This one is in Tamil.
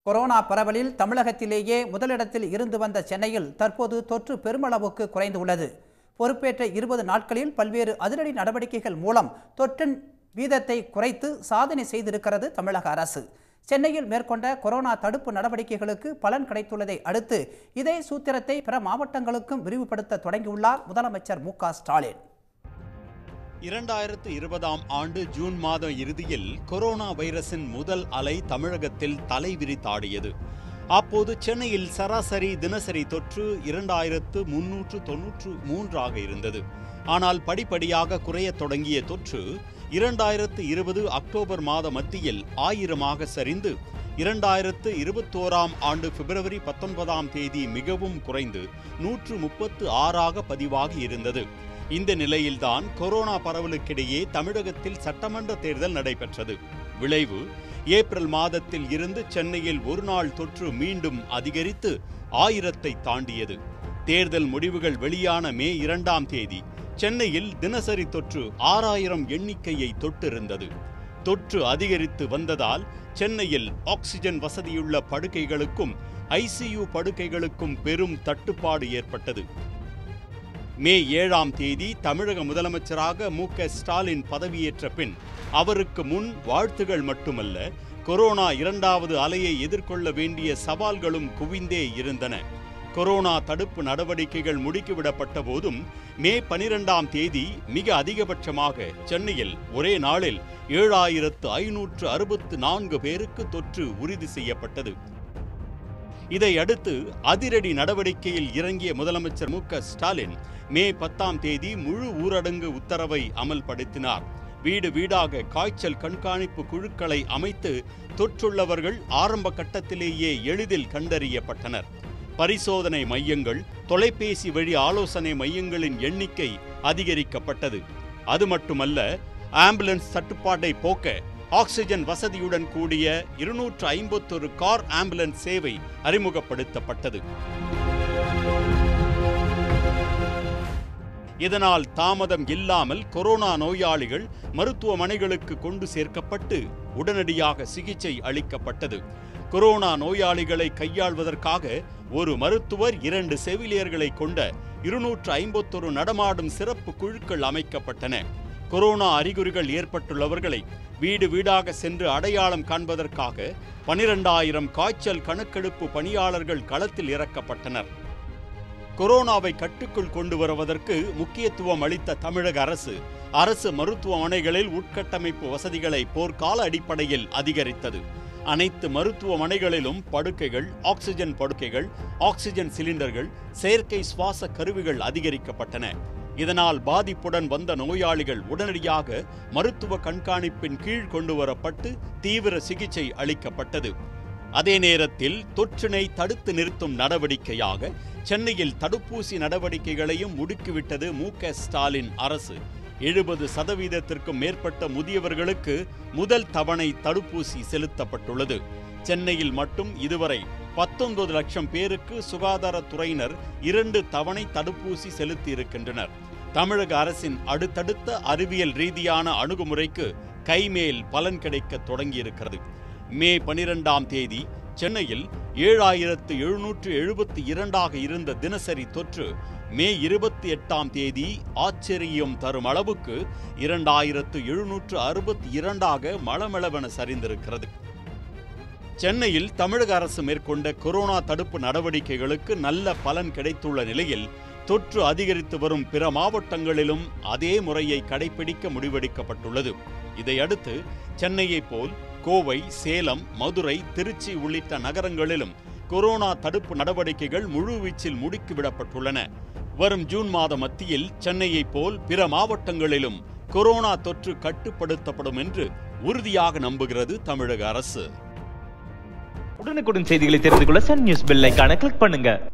கொரோனா பரவலில் தமிழகத்திலேயே முதலிடத்தில் இருந்து வந்த சென்னையில் தற்போது தொற்று பெருமளவுக்கு குறைந்துள்ளது பொறுப்பேற்ற இருபது நாட்களில் பல்வேறு அதிரடி நடவடிக்கைகள் மூலம் தொற்றின் வீதத்தை குறைத்து சாதனை செய்திருக்கிறது தமிழக அரசு சென்னையில் மேற்கொண்ட கொரோனா தடுப்பு நடவடிக்கைகளுக்கு பலன் கிடைத்துள்ளதை அடுத்து இதே சூத்திரத்தை பிற மாவட்டங்களுக்கும் விரிவுபடுத்த தொடங்கியுள்ளார் முதலமைச்சர் மு க ஸ்டாலின் இரண்டாயிரத்து இருபதாம் ஆண்டு ஜூன் மாத இறுதியில் கொரோனா வைரஸின் முதல் அலை தமிழகத்தில் தலைவிரித்தாடியது அப்போது சென்னையில் சராசரி தினசரி தொற்று இரண்டாயிரத்து முன்னூற்று தொன்னூற்று மூன்றாக இருந்தது ஆனால் படிப்படியாக குறையத் தொடங்கிய தொற்று இரண்டாயிரத்து இருபது அக்டோபர் மாத மத்தியில் ஆயிரமாக சரிந்து இரண்டாயிரத்து இருபத்தோராம் ஆண்டு பிப்ரவரி பத்தொன்பதாம் தேதி மிகவும் குறைந்து நூற்று முப்பத்து ஆறாக பதிவாகி இருந்தது இந்த நிலையில்தான் கொரோனா பரவலுக்கிடையே தமிழகத்தில் சட்டமன்ற தேர்தல் நடைபெற்றது விளைவு ஏப்ரல் மாதத்தில் இருந்து சென்னையில் ஒருநாள் தொற்று மீண்டும் அதிகரித்து ஆயிரத்தை தாண்டியது தேர்தல் முடிவுகள் வெளியான மே இரண்டாம் தேதி சென்னையில் தினசரி தொற்று ஆறாயிரம் எண்ணிக்கையை தொட்டிருந்தது தொற்று அதிகரித்து வந்ததால் சென்னையில் ஆக்சிஜன் வசதியுள்ள படுக்கைகளுக்கும் ஐசியு படுக்கைகளுக்கும் பெரும் தட்டுப்பாடு ஏற்பட்டது மே ஏழாம் தேதி தமிழக முதலமைச்சராக மு க ஸ்டாலின் பதவியேற்ற பின் அவருக்கு முன் வாழ்த்துகள் மட்டுமல்ல கொரோனா இரண்டாவது அலையை எதிர்கொள்ள வேண்டிய சவால்களும் குவிந்தே இருந்தன கொரோனா தடுப்பு நடவடிக்கைகள் முடுக்கிவிடப்பட்ட போதும் மே பனிரெண்டாம் தேதி மிக அதிகபட்சமாக சென்னையில் ஒரே நாளில் ஏழாயிரத்து ஐநூற்று அறுபத்து நான்கு பேருக்கு தொற்று உறுதி செய்யப்பட்டது இதையடுத்து அதிரடி நடவடிக்கையில் இறங்கிய முதலமைச்சர் மு க ஸ்டாலின் மே பத்தாம் தேதி முழு ஊரடங்கு உத்தரவை அமல்படுத்தினார் வீடு வீடாக காய்ச்சல் கண்காணிப்பு குழுக்களை அமைத்து தொற்றுள்ளவர்கள் ஆரம்ப கட்டத்திலேயே எளிதில் கண்டறியப்பட்டனர் பரிசோதனை மையங்கள் தொலைபேசி வழி ஆலோசனை மையங்களின் எண்ணிக்கை அதிகரிக்கப்பட்டது அது மட்டுமல்ல ஆம்புலன்ஸ் தட்டுப்பாட்டை போக்க ஆக்சிஜன் வசதியுடன் கூடிய இருநூற்று ஐம்பத்தொரு கார் ஆம்புலன்ஸ் சேவை அறிமுகப்படுத்தப்பட்டது இதனால் தாமதம் இல்லாமல் கொரோனா நோயாளிகள் மருத்துவமனைகளுக்கு கொண்டு சேர்க்கப்பட்டு உடனடியாக சிகிச்சை அளிக்கப்பட்டது கொரோனா நோயாளிகளை கையாள்வதற்காக ஒரு மருத்துவர் இரண்டு செவிலியர்களை கொண்ட இருநூற்று ஐம்பத்தொரு நடமாடும் சிறப்பு குழுக்கள் அமைக்கப்பட்டன கொரோனா அறிகுறிகள் ஏற்பட்டுள்ளவர்களை வீடு வீடாக சென்று அடையாளம் காண்பதற்காக பனிரெண்டாயிரம் காய்ச்சல் கணக்கெடுப்பு பணியாளர்கள் களத்தில் இறக்கப்பட்டனர் கொரோனாவை கட்டுக்குள் கொண்டு வருவதற்கு முக்கியத்துவம் அளித்த தமிழக அரசு அரசு மருத்துவமனைகளில் உட்கட்டமைப்பு வசதிகளை போர்க்கால அடிப்படையில் அதிகரித்தது அனைத்து மருத்துவமனைகளிலும் படுக்கைகள் ஆக்சிஜன் படுக்கைகள் ஆக்சிஜன் சிலிண்டர்கள் செயற்கை சுவாச கருவிகள் அதிகரிக்கப்பட்டன இதனால் பாதிப்புடன் வந்த நோயாளிகள் உடனடியாக மருத்துவ கண்காணிப்பின் கீழ் கொண்டு வரப்பட்டு தீவிர சிகிச்சை அளிக்கப்பட்டது அதே நேரத்தில் தொற்றினை தடுத்து நிறுத்தும் நடவடிக்கையாக சென்னையில் தடுப்பூசி நடவடிக்கைகளையும் முடுக்கிவிட்டது மு க ஸ்டாலின் அரசு எழுபது சதவீதத்திற்கும் மேற்பட்ட முதியவர்களுக்கு முதல் தவணை தடுப்பூசி செலுத்தப்பட்டுள்ளது சென்னையில் மட்டும் இதுவரை பத்தொன்பது லட்சம் பேருக்கு சுகாதாரத்துறையினர் இரண்டு தவணை தடுப்பூசி செலுத்தி இருக்கின்றனர் தமிழக அரசின் அடுத்தடுத்த அறிவியல் ரீதியான அணுகுமுறைக்கு கைமேல் பலன் கிடைக்க தொடங்கியிருக்கிறது மே பனிரெண்டாம் தேதி சென்னையில் ஏழாயிரத்து எழுநூற்று எழுபத்தி இரண்டாக இருந்த தினசரி தொற்று மே இருபத்தி எட்டாம் தேதி ஆச்சரியம் தரும் அளவுக்கு இரண்டாயிரத்து எழுநூற்று அறுபத்தி இரண்டாக மளமளவென சரிந்திருக்கிறது சென்னையில் தமிழக அரசு மேற்கொண்ட கொரோனா தடுப்பு நடவடிக்கைகளுக்கு நல்ல பலன் கிடைத்துள்ள நிலையில் தொற்று அதிகரித்து வரும் பிற மாவட்டங்களிலும் அதே முறையை கடைபிடிக்க முடிவெடுக்கப்பட்டுள்ளது இதையடுத்து சென்னையைப் போல் கோவை சேலம் மதுரை திருச்சி உள்ளிட்ட நகரங்களிலும் கொரோனா தடுப்பு நடவடிக்கைகள் முழுவீச்சில் முடுக்கிவிடப்பட்டுள்ளன வரும் ஜூன் மாத மத்தியில் சென்னையைப் போல் பிற மாவட்டங்களிலும் கொரோனா தொற்று கட்டுப்படுத்தப்படும் என்று உறுதியாக நம்புகிறது தமிழக அரசு உடனுக்குடன் செய்திகளை தெரிந்து கொள்ள சன் நியூஸ் பெல் ஐகானை கிளிக் பண்ணுங்க